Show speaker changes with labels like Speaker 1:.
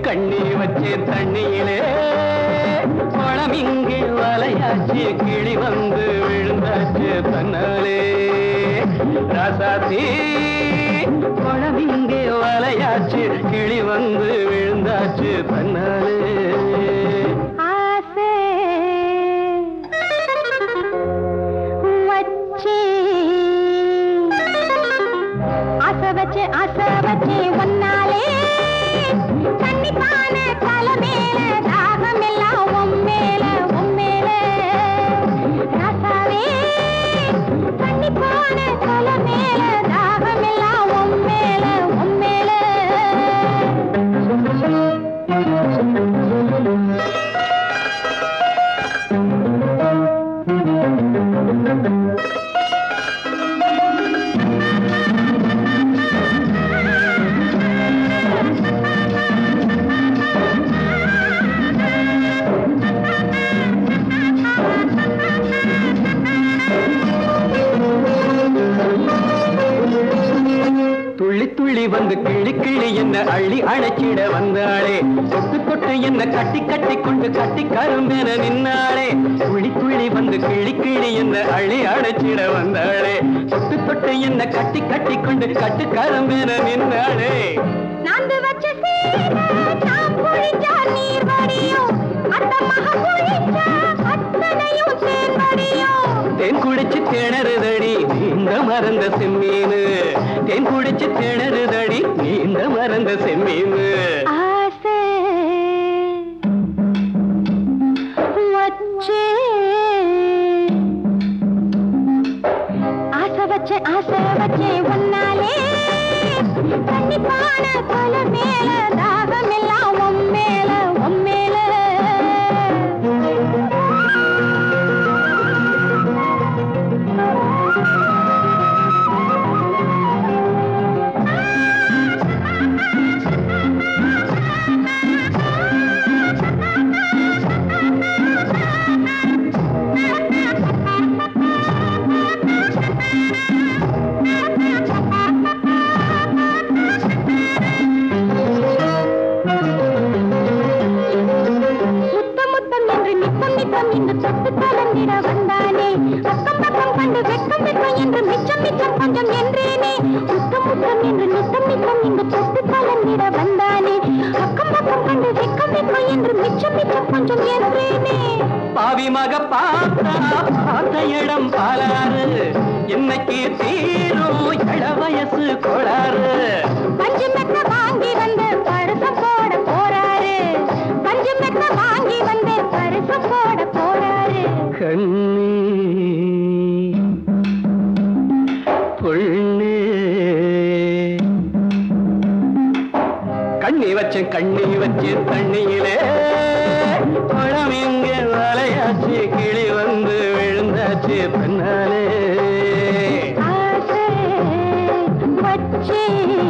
Speaker 1: கண்ணி வச்சு தண்ணியிலே குளம் இங்கே வலையாச்சு கிளி வந்து விழுந்தாச்சு தன்னாலே ராசாத்தி குளம் இங்கே வலையாச்சு கிளி வந்து விழுந்தாச்சு தன்னாலே
Speaker 2: ஆசை வச்சு ஆசை வச்சு ஆசை வச்சு ஒன்னாலே தண்ணி பான தலை மேல தாகம் எல்லாம் உன் மேல உன் மேல ராசாவே தண்ணி பான தலை மேல தாகம் எல்லாம் உன் மேல உன் மேல
Speaker 1: துள்ளி துள்ளி வந்து கிளி கிளி என்ன அள்ளி அழைச்சிட வந்தாளே தொட்டு தொட்டு என்ன கட்டி கட்டி கொண்டு கட்டி கரும்பென நின்னாளே துள்ளி துள்ளி வந்து கிளி கிளி என்ன அள்ளி அழைச்சிட வந்தாளே தொட்டு தொட்டு என்ன கட்டி கட்டி கொண்டு கட்டு கரும்பென நின்னாளே
Speaker 2: நாந்து வச்ச சேலை நாம் குளிச்சா நீர் வடியும் அந்த மக குளிச்சா அத்தனையும் தேன் வடியும்
Speaker 1: தேன் குடிச்சு திணறுதடி நீந்த மறந்த செம்மீனு தேன் குடிச்சு திணறுதடி நீந்த மறந்த செம்மீனு
Speaker 2: ஆசை வச்சு ஆசை வச்சு ஆசை வச்சு ஒன்னாலே தண்ணி பான கொலை மேல தாகம் எல்லாம் உன் மேல உன் மேல முத்தம் முத்தம் என்று நித்தம் நித்தம் என்று தொட்டு கலந்திட வந்தானே அக்கம் பக்கம் கண்டு வெட்கம் வெட்கம் என்று மிச்சம் மிச்சம் கொஞ்சம் என்றேனே முத்தம் முத்தம் என்று நித்தம் நித்தம் என்று தொட்டு கலந்திட வந்தானே அக்கம் பக்கம் கண்டு வெட்கம் வெட்கம் என்று மிச்சம் மிச்சம் கொஞ்சம் என்றேனே
Speaker 1: பாவி மக பார்த்தா பார்த்த இடம் பாலாறு இன்னைக்கு தீரும் இள வயசு கோளாறு
Speaker 2: பஞ்சு மெத்த வாங்கி வந்து பருசம் போட போறாரு பஞ்சு மெத்த வாங்கி வந்து பருசம் போட போறாரு
Speaker 1: கண்ணி பொண்ணு கண்ணி வச்சு கண்ணி வச்சு தண்ணியிலே குளம் எங்க வலையாச்சு கிளி வந்து விழுந்தாச்சு தன்னாலே
Speaker 2: ஆசை வச்சு